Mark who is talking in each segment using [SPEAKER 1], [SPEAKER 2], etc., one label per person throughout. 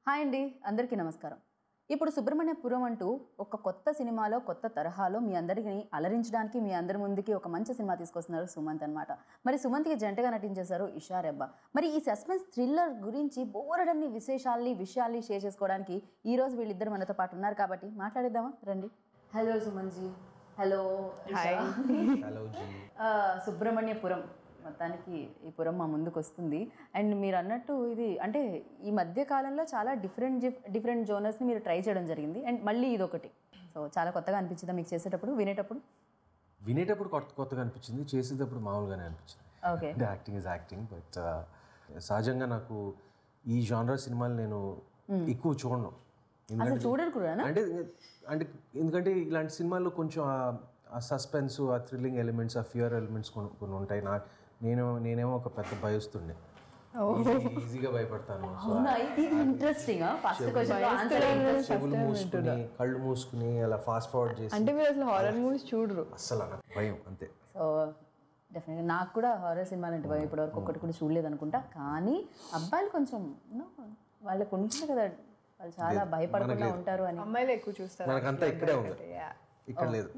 [SPEAKER 1] Hi అండి అందరికీ నమస్కారం ఇప్పుడు సుబ్రహ్మణ్యపురం అంటూ ఒక కొత్త సినిమాలో కొత్త తరహాలో మీ అందరిని అలరించడానికి మీ అందరి ముందుకి ఒక మంచి సినిమా తీసుకొస్తున్నారు సుమంత్ అనమాట మరి సుమంత్కి జంటగా నటించేశారు ఇషా రెబ్బా మరి ఈ సస్పెన్స్ థ్రిల్లర్ గురించి బోరడన్ని విశేషాల్ని విషయాల్ని షేర్ చేసుకోవడానికి ఈ రోజు వీళ్ళిద్దరు మనతో పాటు ఉన్నారు కాబట్టి మాట్లాడిద్దామా రండి hello Suman ji hello
[SPEAKER 2] hi
[SPEAKER 3] hello ji
[SPEAKER 1] ఆ, సుబ్రహ్మణ్యపురం మొత్తానికి ఈ పురం మా ముందుకు వస్తుంది అండ్ మీరు అన్నట్టు ఇది అంటే ఈ మధ్య కాలంలో చాలా డిఫరెంట్ డిఫరెంట్ జోనర్స్ని మీరు ట్రై చేయడం జరిగింది అండ్ మళ్ళీ ఇది ఒకటి సో చాలా కొత్తగా అనిపించిందా మీకు చేసేటప్పుడు వినేటప్పుడు
[SPEAKER 3] వినేటప్పుడు కొత్త కొత్తగా అనిపించింది చేసేటప్పుడు మామూలుగానే అనిపించింది
[SPEAKER 1] ఓకే
[SPEAKER 3] అంటే యాక్టింగ్ ఇస్ యాక్టింగ్ బట్ సహజంగా నాకు ఈ జానర్ సినిమాలు నేను ఎక్కువ చూడను ఎందుకంటే
[SPEAKER 1] చూడరు కూడా
[SPEAKER 3] అంటే అంటే ఎందుకంటే ఇలాంటి సినిమాల్లో కొంచెం ఆ- ఆ సస్పెన్స్ ఆ థ్రిల్లింగ్ ఎలిమెంట్స్ ఆ ఫియర్ ఎలిమెంట్స్ కొన్ని కొన్ని ఉంటాయి నా నేను నేనేమో ఒక పెద్ద భయస్తుండే ఈజీగా భయపడతాను సో
[SPEAKER 1] అవునా ఇది ఇంట్రెస్టింగ్ ఫస్ట్ క్వశ్చన్ ఆన్సర్
[SPEAKER 3] చెవులు మూసుకుని కళ్ళు మూసుకుని అలా ఫాస్ట్ ఫార్వర్డ్ చేసి
[SPEAKER 2] అంటే మీరు అసలు హారర్ మూవీస్ చూడరు
[SPEAKER 3] అస్సలు నాకు భయం అంతే
[SPEAKER 1] సో డెఫినెట్గా నాకు కూడా హారర్ సినిమాలు అంటే భయం ఇప్పటివరకు ఒక్కటి కూడా చూడలేదు అనుకుంటా కానీ అబ్బాయిలు కొంచెం you know, వాళ్ళకు ఉంటుంది కదా వాళ్ళు చాలా భయపడకుండా ఉంటారు అని
[SPEAKER 2] అమ్మాయిలు ఎక్కువ చూస్తారు
[SPEAKER 3] మనకంతా ఇక్కడే ఉంది
[SPEAKER 2] Yeah.
[SPEAKER 3] ఇక్కడ లేదు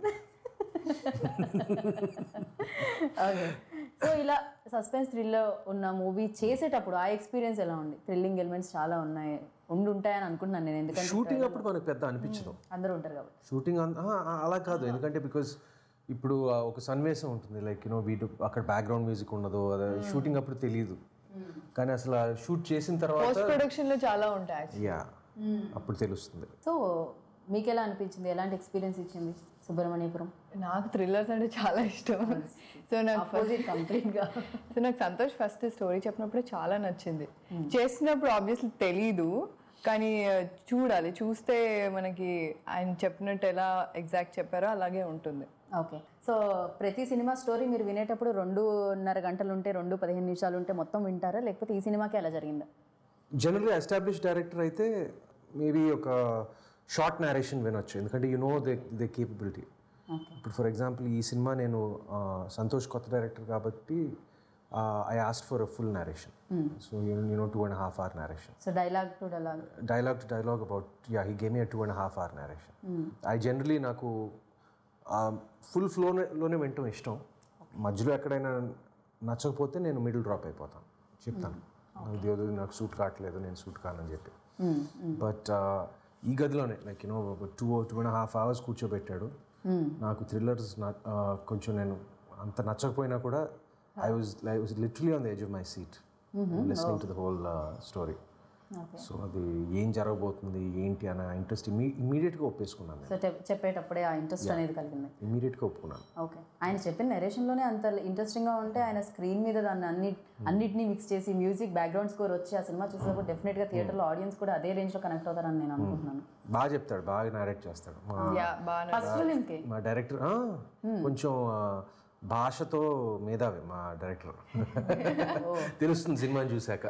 [SPEAKER 1] ఓకే సో ఇలా సస్పెన్స్ థ్రిల్లర్ ఉన్న మూవీ చేసేటప్పుడు ఆ ఎక్స్పీరియన్స్ ఎలా ఉంది థ్రిల్లింగ్ ఎలిమెంట్స్ చాలా ఉన్నాయి ఉండి ఉంటాయని అనుకుంటున్నాను నేను ఎందుకంటే
[SPEAKER 3] షూటింగ్ అప్పుడు మనకు పెద్ద అనిపించదు
[SPEAKER 1] అందరూ ఉంటారు కాబట్టి
[SPEAKER 3] షూటింగ్ అంత ఆ, ఆ, అలా కాదు ఎందుకంటే బికాస్ ఇప్పుడు ఆ ఒక సన్నివేశం ఉంటుంది లైక్ యూనో వీటి అక్కడ బ్యాక్గ్రౌండ్ మ్యూజిక్ ఉండదు అదే షూటింగ్ అప్పుడు తెలియదు కానీ అసలు షూట్ చేసిన తర్వాత
[SPEAKER 2] పోస్ట్ ప్రొడక్షన్ లో చాలా ఉంటాయి
[SPEAKER 3] యా అప్పుడు తెలుస్తుంది
[SPEAKER 1] సో మీకు ఎలా అనిపించింది ఎలాంటి ఎక్స్పీరియన్స్ ఇచ్చింది సుబ్రహ్మణ్యపురం
[SPEAKER 2] నాకు థ్రిల్లర్స్ అంటే చాలా ఇష్టం సో నాకు
[SPEAKER 1] అపోజిట్ కంప్లీట్గా
[SPEAKER 2] సో నాకు సంతోష్ ఫస్ట్ స్టోరీ చెప్పినప్పుడు చాలా నచ్చింది చేసినప్పుడు ఆబ్వియస్లీ తెలీదు కానీ ఆ, చూడాలి చూస్తే మనకి ఆయన చెప్పినట్టు ఎలా ఎగ్జాక్ట్ చెప్పారో అలాగే ఉంటుంది
[SPEAKER 1] ఓకే సో ప్రతి సినిమా స్టోరీ మీరు వినేటప్పుడు రెండున్నర గంటలు ఉంటే రెండు పదిహేను నిమిషాలు ఉంటే మొత్తం వింటారా లేకపోతే ఈ సినిమాకి ఎలా జరిగిందా
[SPEAKER 3] జనరల్గా ఎస్టాబ్లిష్ డైరెక్టర్ అయితే మేబీ ఒక షార్ట్ నేరేషన్ వినొచ్చు ఎందుకంటే you know they they capability
[SPEAKER 1] okay
[SPEAKER 3] ఇప్పుడు ఫర్ ఎగ్జాంపుల్ ఈ సినిమా నేను ఆ, సంతోష్ కొత్త డైరెక్టర్ కాబట్టి I asked for a full narration so you know two and half hour narration
[SPEAKER 1] so dialogue to dialogue
[SPEAKER 3] dialogue to dialogue about yeah he gave me a two and a half hour narration i generally నాకు full ఫ్లోలోనే వినటం ఇష్టం మధ్యలో ఎక్కడైనా నచ్చకపోతే నేను middle drop అయిపోతాను చెప్తాను ఇది ఏదో నాకు సూట్ కావట్లేదు నేను సూట్ కానని చెప్పి బట్ ఈ గదిలోనే like you know two two and half hours కూర్చోబెట్టాడు నాకు థ్రిల్లర్స్ కొంచెం నేను అంత నచ్చకపోయినా కూడా I was I was literally on the edge of my seat listening to the whole story
[SPEAKER 1] okay
[SPEAKER 3] so అది ఏం జరగబోతుంది ఏంటి అన్న ఇంట్రెస్ట్ ఇమీ ఇమీడియట్గా ఒప్పేసుకున్నాను
[SPEAKER 1] సో చెప్- చెప్పేటప్పుడే ఆ ఇంట్రెస్ట్ అనేది కలిగింది
[SPEAKER 3] నేను ఇమీడియట్గా ఒప్పుకున్నాను
[SPEAKER 1] ఓకే ఆయన చెప్పిన నెరేషన్లోనే అంత ఇంట్రెస్టింగ్గా ఉంటే ఆయన స్క్రీన్ మీద దాన్ని అన్ని అన్నిటినీ మిక్స్ చేసి మ్యూజిక్ బ్యాక్గ్రౌండ్ స్కోర్ వచ్చి ఆ సినిమా చూసినప్పుడు డెఫినెట్గా థియేటర్లో ఆడియన్స్ కూడా అదే రేంజ్లో కనెక్ట్ అవుతారని నేను అనుకుంటున్నాను
[SPEAKER 3] బాగా చెప్తాడు బాగా నారేట్ చేస్తాడు మా
[SPEAKER 2] యా బాగా
[SPEAKER 1] ఫస్ట్ ఫిలింకి
[SPEAKER 3] మా డైరెక్టర్ ఆ, కొంచెం ఆ, భాషతో మేధావి మా డైరెక్టర్ తెలుస్తుంది సినిమాని చూశాక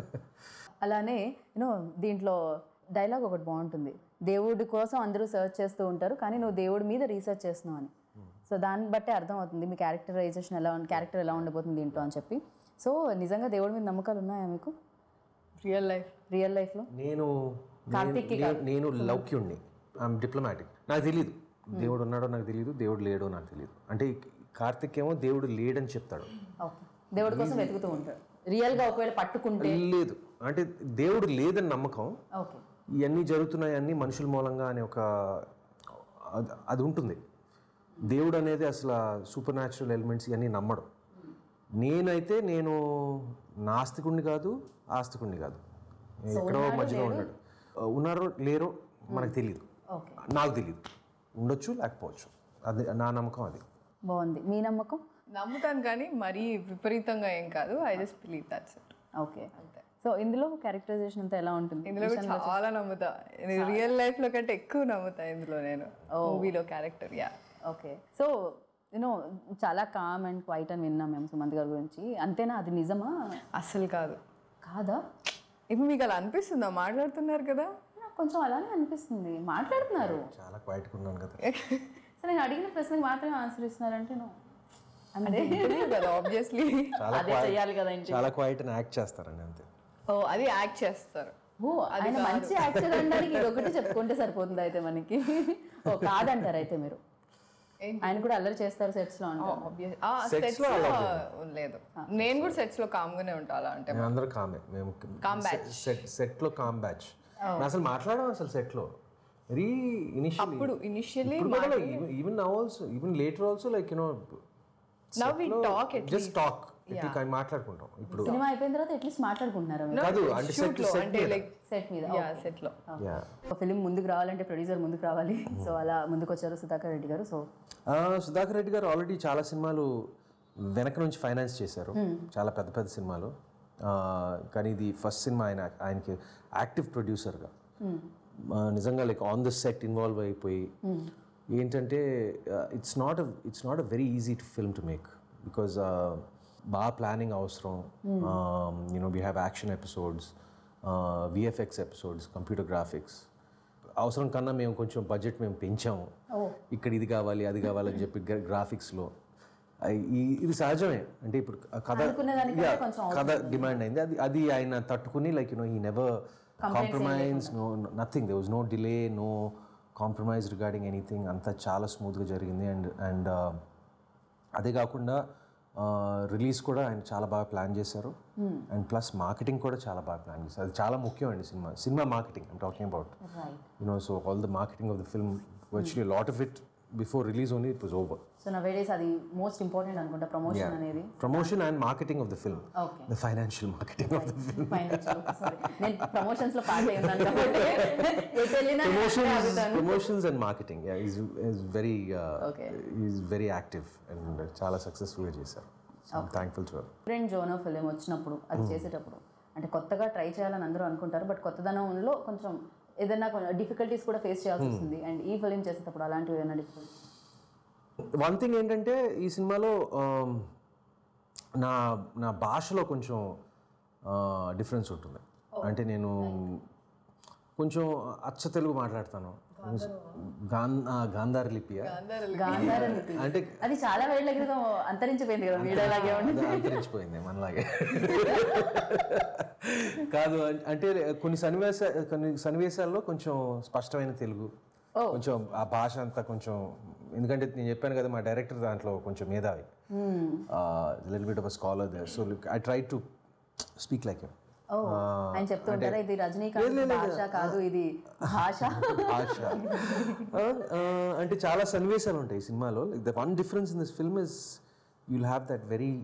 [SPEAKER 1] అలానే యూనో దీంట్లో డైలాగ్ ఒకటి బాగుంటుంది దేవుడి కోసం అందరూ సర్చ్ చేస్తూ ఉంటారు కానీ నువ్వు దేవుడి మీద రీసెర్చ్ చేస్తున్నావు అని సో దాన్ని బట్టే అర్థమవుతుంది మీ క్యారెక్టరైజేషన్ ఎలా క్యారెక్టర్ ఎలా ఉండబోతుంది దీంట్లో అని చెప్పి సో నిజంగా దేవుడి మీద నమ్మకాలు ఉన్నాయా మీకు
[SPEAKER 2] రియల్ లైఫ్
[SPEAKER 1] రియల్ లైఫ్లో
[SPEAKER 3] నేను
[SPEAKER 1] కార్తీక్కి
[SPEAKER 3] నేను- నేను లౌక్యుణ్ణి ఐఎమ్ డిప్లొమాటిక్ నాకు తెలియదు దేవుడు ఉన్నాడో నాకు తెలియదు దేవుడు లేడో నాకు తెలియదు అంటే ఈ కార్తిక్ ఏమో దేవుడు లేడని చెప్తాడు
[SPEAKER 1] ఓకే దేవుడి కోసం వెతుకుతూ ఉంటాడు రియల్గా ఒకవేళ పట్టుకుంటే
[SPEAKER 3] లేదు అంటే దేవుడు లేదని నమ్మకం
[SPEAKER 1] ఓకే
[SPEAKER 3] ఇవన్నీ జరుగుతున్నాయి అన్ని మనుషుల మూలంగా అనే ఒక అది- అది ఉంటుంది దేవుడు అనేది అసలు సూపర్ న్యాచురల్ ఎలిమెంట్స్ ఇవన్నీ నమ్మడం నేనైతే నేను నాస్తికుణ్ణి కాదు ఆస్తికుణ్ణి కాదు ఎక్కడో మధ్యలో ఉన్నాడు ఉన్నారో లేరో మనకు తెలియదు
[SPEAKER 1] ఓకే
[SPEAKER 3] నాకు తెలియదు ఉండొచ్చు లేకపోవచ్చు అది నా నమ్మకం అది
[SPEAKER 1] బాగుంది మీ నమ్మకం
[SPEAKER 2] నమ్ముతాను కానీ మరీ విపరీతంగా ఏం కాదు I just believe that's it
[SPEAKER 1] okay so ఇందులో క్యారెక్టరైజేషన్ అంతా ఎలా ఉంటుంది
[SPEAKER 2] ఇందులో కూడా చాలా నమ్ముతా రియల్ లైఫ్ లో కంటే ఎక్కువ నమ్ముతా ఇందులో నేను మూవీలో character yeah
[SPEAKER 1] okay so you know చాలా కామ్ అండ్ క్వైట్ అని విన్నాం మేము సుమంత్ గారి గురించి అంతేనా అది నిజమా
[SPEAKER 2] అస్సలు కాదు
[SPEAKER 1] కాదా
[SPEAKER 2] ఇప్పుడు మీకు అలా అనిపిస్తుందా మాట్లాడుతున్నారు కదా
[SPEAKER 1] నాకు కొంచెం అలానే అనిపిస్తుంది మాట్లాడుతున్నారు
[SPEAKER 3] చాలా క్వైట్గా ఉన్నాను కదా
[SPEAKER 1] సో నేను అడిగిన ప్రశ్నకి మాత్రమే ఆన్సర్ ఇస్తున్నారంటే నువ్వు
[SPEAKER 2] అంటే తెలియదు కదా ఆబ్వియస్లీ
[SPEAKER 3] చాలా
[SPEAKER 1] అదే చెయ్యాలి కదా ఇంటి
[SPEAKER 3] చాలా క్వైట్ అని యాక్ట్ చేస్తారండి అంతే
[SPEAKER 2] ఓ అది యాక్ట్ చేస్తారు
[SPEAKER 1] ఓ ఆయన మంచి యాక్టర్ అనడానికి ఇది ఒకటి చెప్పుకుంటే సరిపోతుంది అయితే మనకి ఓ కాదంటారు అయితే మీరు ఆయన కూడా అల్లరి చేస్తారు సెట్స్ లో అంటారు
[SPEAKER 2] Obvious- ఆ,
[SPEAKER 3] Sets
[SPEAKER 2] sets
[SPEAKER 3] లో
[SPEAKER 2] లో
[SPEAKER 3] అలా
[SPEAKER 2] లేదు నేను కూడా సెట్స్ లో కామ్ గానే ఉంటా అలా అంటే
[SPEAKER 3] మేము అందరూ కామే మేము
[SPEAKER 2] Calm batch.
[SPEAKER 3] సెట్ సెట్లో కామ్ బ్యాచ్ అసలు మాట్లాడడం అసలు సెట్లో వెరీ ఇనిషియల్
[SPEAKER 2] ఇప్పుడు initially
[SPEAKER 3] even now also even later also like you know
[SPEAKER 2] Now we talk at
[SPEAKER 3] just talk ఇట్లా కానీ మాట్లాడుకుంటాం ఇప్పుడు
[SPEAKER 1] సినిమా అయిపోయిన తర్వాత అట్లీస్ట్ మాట్లాడుకుంటున్నారు
[SPEAKER 3] కాదు అంటే
[SPEAKER 2] షూట్
[SPEAKER 3] సెట్
[SPEAKER 2] లో
[SPEAKER 3] సెట్
[SPEAKER 2] అంటే లైక్
[SPEAKER 1] సెట్ మీద
[SPEAKER 2] యా సెట్ లో
[SPEAKER 3] యా
[SPEAKER 1] ఒక ఫిలిం ముందుకు రావాలంటే ప్రొడ్యూసర్ ముందుకు రావాలి సో అలా ముందుకు వచ్చారు సుధాకర్ రెడ్డి గారు సో
[SPEAKER 3] సుధాకర్ రెడ్డి గారు ఆల్రెడీ చాలా సినిమాలు వెనక నుంచి ఫైనాన్స్ చేశారు చాలా పెద్ద పెద్ద సినిమాలు ఆ, కానీ ఇది ఫస్ట్ సినిమా ఆయన ఆయనకి యాక్టివ్ ప్రొడ్యూసర్గా నిజంగా like on the set involve అయిపోయి ఏంటంటే it's not it's not a very easy to film to make because బాగా ప్లానింగ్ అవసరం you know we have action episodes VFX episodes computer graphics అవసరం కన్నా మేము కొంచెం బడ్జెట్ మేము పెంచాము ఇక్కడ ఇది కావాలి అది కావాలని చెప్పి గ్రాఫిక్స్లో ఇది సహజమే అంటే ఇప్పుడు ఆ కథ
[SPEAKER 1] అనుకున్న దానికంటే
[SPEAKER 3] Yeah,
[SPEAKER 1] కొంచెం
[SPEAKER 3] కథ డిమాండ్ అయింది అది అది ఆయన తట్టుకుని లైక్ యూనో ఈ never compromise no nothing they was no delay no compromise regarding anything అంతా చాలా స్మూత్గా జరిగింది అండ్ అండ్ అదే కాకుండా రిలీజ్ కూడా ఆయన చాలా బాగా ప్లాన్ చేశారు అండ్ ప్లస్ మార్కెటింగ్ కూడా చాలా బాగా ప్లాన్ చేశారు అది చాలా ముఖ్యం అండి సినిమా సినిమా marketing I'm talking about
[SPEAKER 1] right
[SPEAKER 3] you know so all the marketing of the film virtually lot of it before release only it was over
[SPEAKER 1] so నా డేస్ అది మోస్ట్ ఇంపార్టెంట్ అనుకుంటా ప్రమోషన్ అనేది
[SPEAKER 3] promotion and marketing of the film
[SPEAKER 1] okay
[SPEAKER 3] the financial marketing of the film
[SPEAKER 1] sorry నేను promotions లో pass అయి ఉన్నాను కాబట్టి ఎటు వెళ్ళినా నేను అదే
[SPEAKER 3] promotions
[SPEAKER 1] అడుగుతాను.
[SPEAKER 3] promotions and marketing yeah he's, he's very uh,
[SPEAKER 1] Okay.
[SPEAKER 3] he's very active and చాలా సక్సెస్ఫుల్ గా చేశారు so thankful to
[SPEAKER 1] different zone film వచ్చినప్పుడు అది చేసేటప్పుడు అంటే కొత్తగా ట్రై చేయాలని అందరూ అనుకుంటారు బట్ కొత్తదనంలో కొంచెం ఏదైనా డిఫికల్టీస్ కూడా ఫేస్ చేయాల్సి వస్తుంది అండ్ ఈ ఫిలిం చేసేటప్పుడు అలాంటివి ఏమైనా డిఫికల్టీ
[SPEAKER 3] వన్ థింగ్ ఏంటంటే ఈ సినిమాలో um, నా నా భాషలో కొంచెం డిఫరెన్స్ ఉంటుంది అంటే నేను కొంచెం అచ్చ తెలుగు మాట్లాడతాను గాన్ ఆ, గాంధార లిపియా
[SPEAKER 1] గాంధార లిపి.
[SPEAKER 3] అంటే
[SPEAKER 1] అది చాలా వేళ్ళ క్రితం అంతరించిపోయింది కదా వీడియో లాగే ఉంది
[SPEAKER 3] అది అంతరించిపోయింది మనలాగే కాదు అం- అంటే కొన్ని సన్నివేశ కొన్ని సన్నివేశాల్లో కొంచెం స్పష్టమైన తెలుగు కొంచెం ఆ భాష అంతా కొంచెం ఎందుకంటే నేను చెప్పాను కదా మా డైరెక్టర్ దాంట్లో కొంచెం మేధావి little bit of scholar there so I try to speak like
[SPEAKER 1] ఓ ఆయన చెప్తూ ఉంటారా ఇది రజనీకాంత్ భాష కాదు ఇది భాష
[SPEAKER 3] భాష ఆ, ఆ, అంటే చాలా సన్నివేశాలు ఉంటాయి ఈ సినిమాలో like the one difference in this film is you'll have that very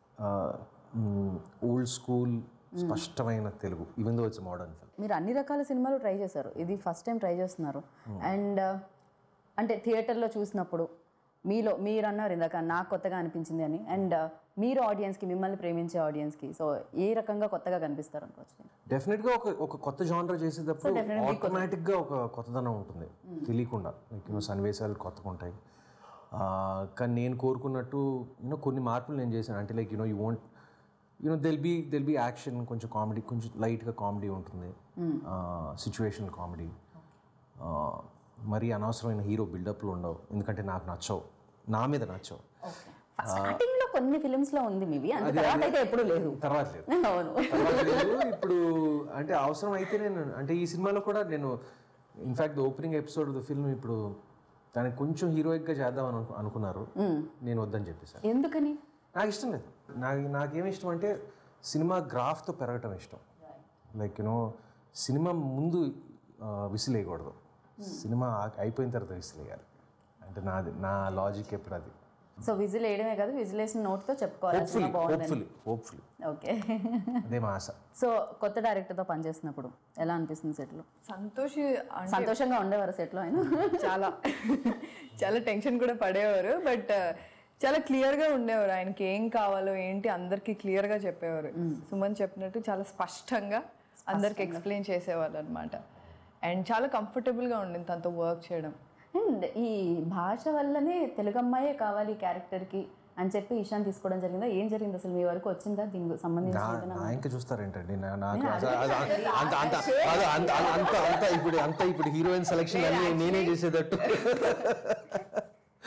[SPEAKER 3] old school స్పష్టమైన Telugu even though it's modern film
[SPEAKER 1] మీరు అన్ని రకాల సినిమాలు ట్రై చేశారు ఇది ఫస్ట్ టైం ట్రై చేస్తున్నారు అండ్ అంటే థియేటర్లో చూసినప్పుడు మీలో మీరు అన్నారు ఇందాక నాకు కొత్తగా అనిపించింది అని అండ్ మీరు ఆడియన్స్కి మిమ్మల్ని ప్రేమించే ఆడియన్స్కి సో ఏ రకంగా కొత్తగా కనిపిస్తారు అనుకోవచ్చు
[SPEAKER 3] డెఫినెట్గా ఒక ఒక కొత్త జానర్ చేసేటప్పుడు ఆటోమేటిక్గా ఒక కొత్తదనం ఉంటుంది తెలియకుండా లైక్ యూనో సన్నివేశాలు కొత్తగా ఉంటాయి ఆ, కానీ నేను కోరుకున్నట్టు యూనో కొన్ని మార్పులు నేను చేశాను అంటే like you know you want you know there'll be there'll be action కొంచెం కామెడీ కొంచెం లైట్గా కామెడీ ఉంటుంది సిచ్యువేషనల్ కామెడీ మరీ అనవసరమైన హీరో బిల్డప్లు ఉండవు ఎందుకంటే నాకు నచ్చవు నా మీద నచ్చవు
[SPEAKER 1] స్టార్టింగ్ లో కొన్ని ఫిల్మ్స్ లో ఉంది మీవి అంత తర్వాత అయితే ఎప్పుడు లేదు
[SPEAKER 3] తర్వాత లేదు
[SPEAKER 1] అవును
[SPEAKER 3] తర్వాత లేదు ఇప్పుడు అంటే అవసరం అయితే నేను అంటే ఈ సినిమాలో కూడా నేను in fact opening episode of the film ఇప్పుడు దానికి కొంచెం హీరోయిక్గా చేద్దాం అని అనుకు- అనుకున్నారు నేను వద్దని చెప్పేసాను
[SPEAKER 1] ఎందుకని
[SPEAKER 3] నాకు ఇష్టం లేదు నాకు నాకేమి ఇష్టం అంటే సినిమా గ్రాఫ్తో పెరగటం ఇష్టం లైక్ యూనో సినిమా ముందు విసిలేయకూడదు సినిమా ఆ- అయిపోయిన తర్వాత విసిలేయాలి అంటే నాది నా లాజిక్ ఎప్పుడు అది
[SPEAKER 1] సో విజిల్ వేయడమే కాదు విజిల్ వేసిన note తో చెప్పుకోవాలి ఆ
[SPEAKER 3] హోప్ఫుల్లీ
[SPEAKER 1] సినిమా బాగుందని
[SPEAKER 3] హోప్ఫుల్లీ హోప్ఫుల్లీ
[SPEAKER 1] ఓకే
[SPEAKER 3] అదే మా ఆశ
[SPEAKER 1] సో కొత్త డైరెక్టర్తో పనిచేస్తున్నప్పుడు ఎలా అనిపిస్తుంది సెట్లో
[SPEAKER 2] సంతోష్ అంటే
[SPEAKER 1] సంతోషంగా ఉండేవారు సెట్లో ఆయన
[SPEAKER 2] చాలా చాలా టెన్షన్ కూడా పడేవారు బట్ చాలా క్లియర్గా ఉండేవారు ఆయనకి ఏం కావాలో ఏంటి అందరికీ క్లియర్గా చెప్పేవారు సుమన్ చెప్పినట్టు చాలా స్పష్టంగా అందరికి ఎక్స్ప్లెయిన్ చేసేవాళ్ళు అనమాట అండ్ చాలా కంఫర్టబుల్గా ఉండింది తనతో వర్క్ చేయడం
[SPEAKER 1] అండ్ ఈ భాష వల్లనే తెలుగు అమ్మాయే కావాలి క్యారెక్టర్కి అని చెప్పి ఇషాన్ తీసుకోవడం జరిగిందా ఏం జరిగింది అసలు మీ వరకు వచ్చిందా దీనికి సంబంధించి
[SPEAKER 3] నా
[SPEAKER 1] ఏదైనా
[SPEAKER 3] నా ఇంకా చూస్తారేంటండి నా- నాకు అసలు అది అంత అంత అది అంత అంత అంత ఇప్పుడు అంత ఇప్పుడు హీరోయిన్ సెలెక్షన్ అన్ని నేనే చేసేటట్టు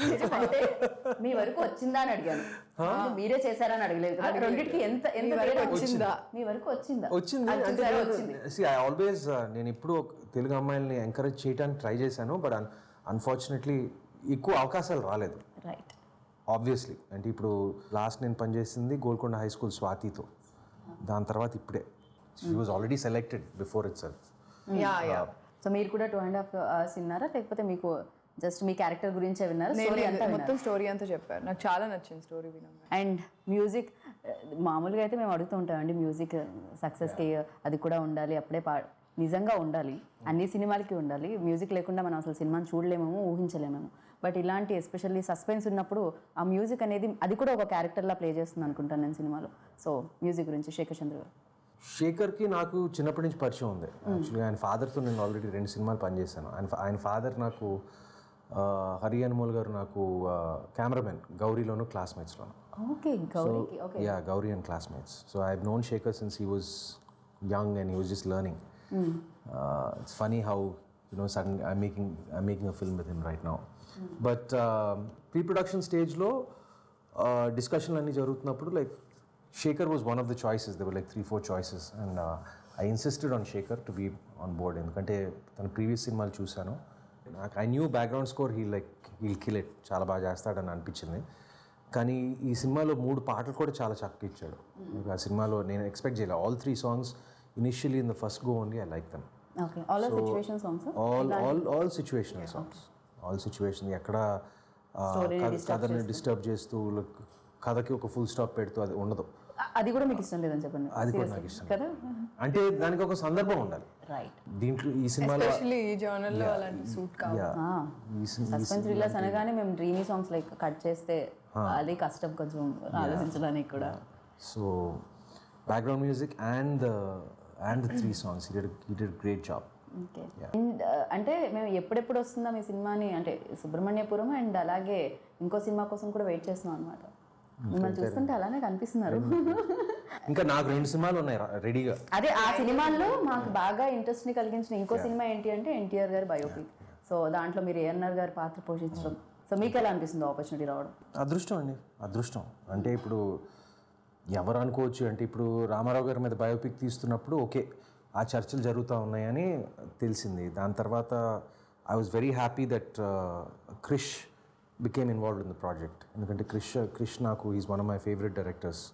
[SPEAKER 1] అంటే మీ వరకు వచ్చిందా అని అడిగాను అంటే మీరే చేశారా అని అడగలేదు కదా రెండింటికి ఎంత ఎంత
[SPEAKER 2] మీ వరకు
[SPEAKER 1] తేడా ఉంది?
[SPEAKER 2] వచ్చిందా?
[SPEAKER 1] మీ వరకు వచ్చిందా
[SPEAKER 3] వచ్చింది
[SPEAKER 1] అది
[SPEAKER 3] అంటే
[SPEAKER 1] చూసారా? వచ్చింది
[SPEAKER 3] ఐ ఆల్వేస్ నేను ఎప్పుడు తెలుగు అమ్మాయిల్ని ఎంకరేజ్ చేయడానికి ట్రై చేశాను బట్ అన్ఫార్చునేట్లీ ఎక్కువ అవకాశాలు రాలేదు
[SPEAKER 1] రైట్
[SPEAKER 3] ఆబ్వియస్లీ అంటే ఇప్పుడు లాస్ట్ నేను పనిచేసింది గోల్కొండ హై స్కూల్ స్వాతితో దాని తర్వాత ఇప్పుడే she was already selected before itself
[SPEAKER 2] yeah yeah
[SPEAKER 1] so మీరు కూడా టూ అండ్ హాఫ్ అవర్స్ విన్నారా లేకపోతే మీకు జస్ట్ మీ క్యారెక్టర్ గురించే విన్నారా స్టోరీ అంతా
[SPEAKER 2] మొత్తం స్టోరీ అంతా చెప్పారు నాకు చాలా నచ్చింది స్టోరీ వినగా
[SPEAKER 1] అండ్ మ్యూజిక్ మామూలుగా అయితే మేము అడుగుతూ ఉంటామండి మ్యూజిక్ సక్సెస్కి అది కూడా ఉండాలి అప్పుడే పా నిజంగా ఉండాలి అన్ని సినిమాలకి ఉండాలి మ్యూజిక్ లేకుండా మనం అసలు సినిమాని చూడలేమేమో ఊహించలేమేమో బట్ ఇలాంటి ఎస్పెషల్లీ సస్పెన్స్ ఉన్నప్పుడు ఆ మ్యూజిక్ అనేది అది కూడా ఒక క్యారెక్టర్లా ప్లే చేస్తుంది అనుకుంటాను నేను సినిమాలో సో మ్యూజిక్ గురించి శేఖర్ చంద్ర గారు
[SPEAKER 3] శేఖర్కి నాకు చిన్నప్పటి నుంచి పరిచయం ఉంది యాక్చువల్లీ ఆయన ఫాదర్తో నేను ఆల్రెడీ రెండు సినిమాలు పనిచేశాను ఆయన fa- ఆయన ఫాదర్ నాకు ఆ, హరి అనుమోల్ గారు నాకు కెమెరామెన్ గౌరీలోను క్లాస్మేట్స్లోను
[SPEAKER 1] ఓకే గౌరీకి okay
[SPEAKER 3] Yeah, Gauri and classmates. So I've known Shekhar since he was young and he was just learning. Uh, it's funny how you know suddenly I'm making I'm making a film with him right now. But um, pre-production stage లో uh, discussion అన్ని జరుగుతున్నప్పుడు like Shekhar was one of the choices. There were like three four choices and uh, I insisted on Shekhar to be on board ఎందుకంటే తన previous సినిమాలు చూశాను నాకు I knew background score he like he'll kill it చాలా బాగా చేస్తాడని అనిపించింది కానీ ఈ సినిమాలో మూడు పాటలు కూడా చాలా చక్కగా ఇచ్చాడు నాకు ఆ సినిమాలో నేను ఎక్స్పెక్ట్ చేయలేదు all three songs initially in the first go only I like them
[SPEAKER 1] okay all of situation songs
[SPEAKER 3] all all all situational songs all situation ఎక్కడ ఆ, కథ- కథని డిస్టర్బ్ చేస్తూ like, కథకి ఒక ఫుల్ స్టాప్ పెడుతూ అది ఉండదు
[SPEAKER 1] అది కూడా మీకు ఇష్టం లేదని చెప్పండి
[SPEAKER 3] అది కూడా నాకు ఇష్టం
[SPEAKER 1] కదా
[SPEAKER 3] అంటే దానికి ఒక సందర్భం ఉండాలి
[SPEAKER 1] రైట్
[SPEAKER 3] దీంట్లో ఈ సినిమాలో
[SPEAKER 2] ఎస్పెషల్లీ ఈ జర్నల్ లో అలాంటి సూట్ కావాలి
[SPEAKER 3] yeah, ఈ సి- ఈ
[SPEAKER 1] సస్పెన్స్ థ్రిల్లర్స్ అనగానే మేము డ్రీమీ సాంగ్స్ లైక్ కట్ చేస్తే అది కష్టం కొంచెం ఆలోచించడానికి కూడా
[SPEAKER 3] so background music and and the three songs he did great job
[SPEAKER 1] okay and అంటే మేము ఎప్పుడెప్పుడు వస్తుందా మీ సినిమాని అంటే సుబ్రహ్మణ్యపురం అండ్ అలాగే ఇంకో సినిమా కోసం కూడా వెయిట్ చేస్తున్నాం అనమాట మిమ్మల్ని చూస్తుంటే అలానే కనిపిస్తున్నారు
[SPEAKER 3] ఇంకా నాకు రెండు సినిమాలు ఉన్నాయి రెడీగా
[SPEAKER 1] అదే ఆ సినిమాల్లో మాకు బాగా ఇంట్రెస్ట్ ని కలిగించిన ఇంకో సినిమా ఏంటి అంటే ఎన్టీఆర్ గారి బయోపిక్ సో దాంట్లో మీరు ఏఎన్ఆర్ గారి పాత్ర పోషించడం సో మీకు ఎలా అనిపిస్తుంది ఆపర్చునిటీ రావడం
[SPEAKER 3] అదృష్టం అండి అదృష్టం అంటే ఇప్పుడు ఎవరు అనుకోవచ్చు అంటే ఇప్పుడు రామారావు గారి మీద బయోపిక్ తీస్తున్నప్పుడు ఓకే ఆ చర్చలు జరుగుతూ ఉన్నాయని తెలిసింది దాని తర్వాత I was very happy that Krish became involved in the project ఎందుకంటే క్రిష్ క్రిష్ నాకు is one of my favourite directors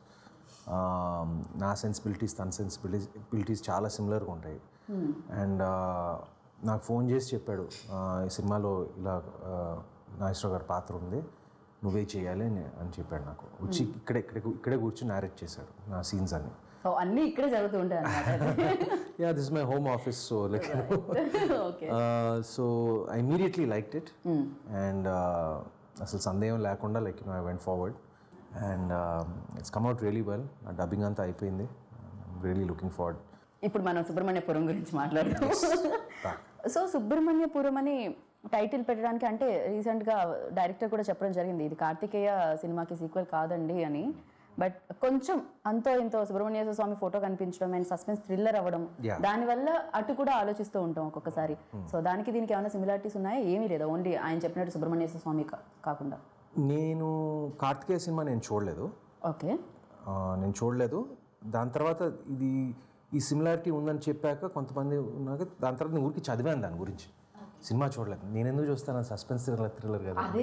[SPEAKER 3] నా సెన్సిబిలిటీస్ తన సెన్సిబిలిటీస్ చాలా సిమిలర్గా ఉంటాయి అండ్ నాకు ఫోన్ చేసి చెప్పాడు "ఆ, ఈ సినిమాలో ఇలా ఆ, నాగేశ్వరరావు గారి పాత్ర ఉంది నువ్వే చేయాలి అని అని చెప్పాడు నాకు వచ్చి ఇక్కడే ఇక్కడే ఇక్కడే కూర్చొని నేరేట్ చేశాడు నా సీన్స్ అన్ని
[SPEAKER 1] సో అన్నీ ఇక్కడే జరుగుతూ ఉంటాయి అనమాట
[SPEAKER 3] yeah this my home office so like
[SPEAKER 1] okay
[SPEAKER 3] so I immediately like it and అసలు సందేహం లేకుండా like I went forward and it's come out really well నా డబ్బింగ్ అంతా అయిపోయింది రియలీ లుకింగ్ ఫార్వర్డ్
[SPEAKER 1] ఇప్పుడు మనం సుబ్రహ్మణ్యపురం గురించి మాట్లాడదాం సో సుబ్రహ్మణ్యపురం అని టైటిల్ పెట్టడానికి అంటే రీసెంట్గా డైరెక్టర్ కూడా చెప్పడం జరిగింది ఇది కార్తికేయ సినిమాకి సీక్వెల్ కాదండి అని బట్ కొంచెం అంతో ఇంతో సుబ్రహ్మణ్యేశ్వర స్వామి ఫోటో కనిపించడం అండ్ సస్పెన్స్ థ్రిల్లర్ అవ్వడం
[SPEAKER 3] Yeah.
[SPEAKER 1] దానివల్ల అటు కూడా ఆలోచిస్తూ ఉంటాం ఒక్కొక్కసారి సో దానికి దీనికి ఏమైనా సిమిలారిటీస్ ఉన్నాయా ఏమీ లేదా ఓన్లీ ఆయన చెప్పినట్టు సుబ్రహ్మణ్యేశ్వర స్వామి కా- కాకుండా
[SPEAKER 3] నేను కార్తికేయ సినిమా నేను చూడలేదు
[SPEAKER 1] ఓకే
[SPEAKER 3] ఆ, నేను చూడలేదు దాని తర్వాత ఇది ఈ సిమిలారిటీ ఉందని చెప్పాక కొంతమంది ఉన్నాక దాని తర్వాత నేను ఊరికి చదివాను దాని గురించి సినిమా చూడలేదు నేను ఎందుకు చూస్తాను సస్పెన్స్ థ్రిల్లర్ థ్రిల్లర్ కదా
[SPEAKER 1] అదే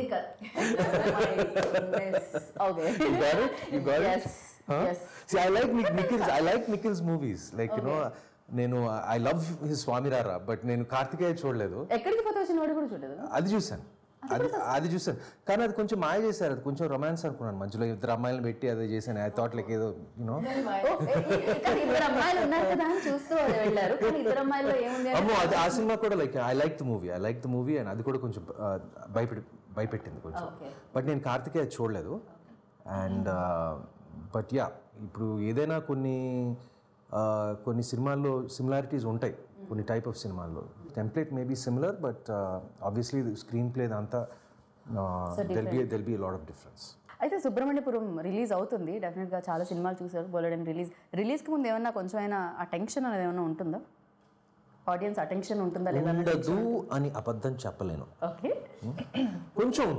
[SPEAKER 1] okay
[SPEAKER 3] You got it? You got it?
[SPEAKER 1] Yes.
[SPEAKER 3] Huh?
[SPEAKER 1] Yes.
[SPEAKER 3] See, I like Nick Nikhil's. I like Nikhil's movies. Like you know, నేను I love his Swamy Ra Ra but నేను కార్తికేయ చూడలేదు
[SPEAKER 1] ఎక్కడికి పోతే వచ్చిన వాడు కూడా చూడలేదు
[SPEAKER 3] అది చూశాను అది అది చూశాను కానీ అది కొంచెం మాయ చేశారు అది కొంచెం రొమాన్స్ అనుకున్నాను మధ్యలో ఇద్దరు అమ్మాయిలను పెట్టి అదే చేశాను ఐ థాట్ లైక్ ఏదో యూనో
[SPEAKER 1] కానీ ఇద్దరు అమ్మాయిలు ఉన్నారు కదా అని చూస్తూ వాళ్ళు వెళ్ళారు కానీ ఇద్దరు అమ్మాయిల్లో ఏముంది అంటే
[SPEAKER 3] అమ్మో అది ఆ సినిమా కూడా like I like the movie I like the movie and అది కూడా కొంచెం ఆ, భయపెట్టి భయపెట్టింది కొంచెం
[SPEAKER 1] Okay.
[SPEAKER 3] బట్ నేను కార్తికేయ చూడలేదు అండ్ బట్ యా ఇప్పుడు ఏదైనా కొన్ని ఆ, కొన్ని సినిమాల్లో సిమిలారిటీస్ ఉంటాయి కొన్ని టైప్ ఆఫ్ సినిమాల్లో template maybe similar but obviously screenplay అంతా there'll be there'll be lot of difference
[SPEAKER 1] అయితే సుబ్రహ్మణ్యపురం రిలీజ్ అవుతుంది డెఫినెట్గా చాలా సినిమాలు చూసారు బోలెడన్ రిలీజ్ రిలీజ్కి ముందు ఏమన్నా కొంచెం అయినా ఆ టెన్షన్ అనేది ఏమన్నా ఉంటుందా ఆడియన్స్ అటెన్షన్ ఉంటుందా లేదా
[SPEAKER 3] ఉండదు అని అబద్ధం చెప్పలేను
[SPEAKER 1] ఓకే
[SPEAKER 3] కొంచెం ఉంటుంది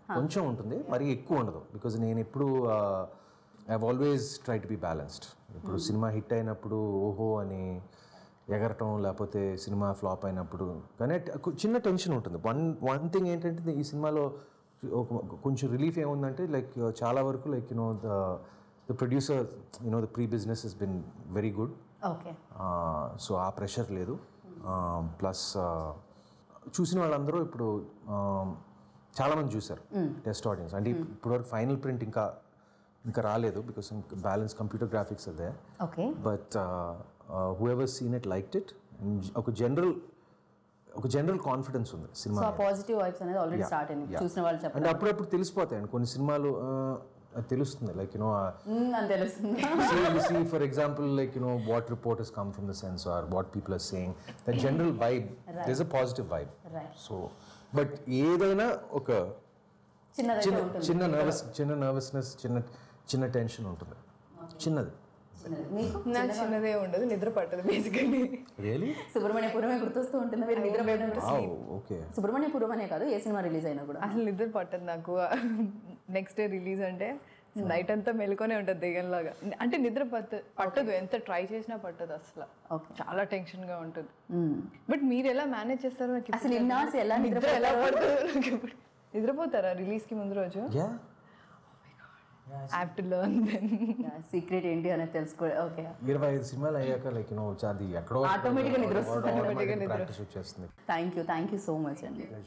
[SPEAKER 3] కొంచెం ఉంటుంది మరి ఎక్కువ ఉండదు బికాజ్ నేను ఎప్పుడు I always try to be balanced ఇప్పుడు సినిమా హిట్ అయినప్పుడు ఓహో అని ఎగరటం లేకపోతే సినిమా ఫ్లాప్ అయినప్పుడు కానీ ట- కు- చిన్న టెన్షన్ ఉంటుంది వన్ వన్ థింగ్ ఏంటంటే ఈ సినిమాలో ఒక కొంచెం రిలీఫ్ ఏముందంటే లైక్ చాలా వరకు like you know the the producer you know the pre business is been very good
[SPEAKER 1] okay
[SPEAKER 3] so ఆ ప్రెషర్ లేదు ప్లస్ చూసిన వాళ్ళందరూ ఇప్పుడు um, చాలామంది చూశారు టెస్ట్ ఆడియన్స్ అంటే ఇప్పటివరకు ఫైనల్ ప్రింట్ ఇంకా ఇంకా రాలేదు బికాస్ బ్యాలెన్స్ కంప్యూటర్ గ్రాఫిక్స్ అదే
[SPEAKER 1] okay
[SPEAKER 3] but whoever seen it like it ఒక జనరల్ ఒక జనరల్ కాన్ఫిడెన్స్ ఉంది సినిమా
[SPEAKER 1] సో ఆ పాజిటివ్ వైబ్స్ అనేది ఆల్రెడీ స్టార్ట్ అయింది చూసిన వాళ్ళు చెప్పండి
[SPEAKER 3] అంటే అప్పుడప్పుడు తెలిసిపోతాయండి కొన్ని సినిమాలు uh, అది తెలుస్తుంది లైక్ యూనో
[SPEAKER 1] అని తెలుస్తుంది
[SPEAKER 3] see, you see, for example, like you know, what report has come from the sensor, what people are saying, the general vibe. There's a positive vibe.
[SPEAKER 1] Right.
[SPEAKER 3] So, but ఏదైనా ఒక
[SPEAKER 1] చిన్నదైతే
[SPEAKER 3] చిన్న
[SPEAKER 1] ఉంటుంది
[SPEAKER 3] చిన్న nervous చిన్న nervousness చిన్న చిన్న tension ఉంటుంది చిన్నది
[SPEAKER 1] చిన్నది. మీకు
[SPEAKER 2] నాకు చిన్నదే ఉండదు నిద్ర పట్టదు బేసికలీ
[SPEAKER 3] రియలీ
[SPEAKER 1] సుబ్రహ్మణ్యపురమే గుర్తొస్తూ ఉంటుంది మీరు నిద్ర
[SPEAKER 3] ఓకే
[SPEAKER 1] సుబ్రహ్మణ్యపురం అనే కాదు ఏ సినిమా రిలీజ్ అయినా కూడా
[SPEAKER 2] అసలు నిద్ర పట్టదు నాకు నెక్స్ట్ డే రిలీజ్ అంటే నైట్ అంతా మెలుకొనే ఉంటుంది దెయ్యంలాగా అంటే నిద్ర పట్ట పట్టదు ఎంత ట్రై చేసినా పట్టదు అసలు
[SPEAKER 1] ఓకే
[SPEAKER 2] చాలా టెన్షన్ గా ఉంటుంది బట్ మీరు ఎలా మేనేజ్ చేస్తారో నాకు ఇప్పుడు
[SPEAKER 1] అసలు ఇన్నాసి ఎలా
[SPEAKER 2] నిద్ర ఎలా పడుతుందో నాకు ఇప్పుడు నిద్రపోతారా రిలీజ్ కి ముందు రోజు
[SPEAKER 3] yeah
[SPEAKER 2] I have to learn then
[SPEAKER 1] secret ఏంటి అనేది తెలుసుకో ఓకే
[SPEAKER 3] ఇరవై ఐదు సినిమాలు అయ్యాక లైక్ యూనో అది ఎక్కడో
[SPEAKER 1] Automatic గా నిద్ర వస్తుంది.
[SPEAKER 3] ప్రాక్టీస్ వచ్చేస్తుంది
[SPEAKER 1] thank you thank you so much అండి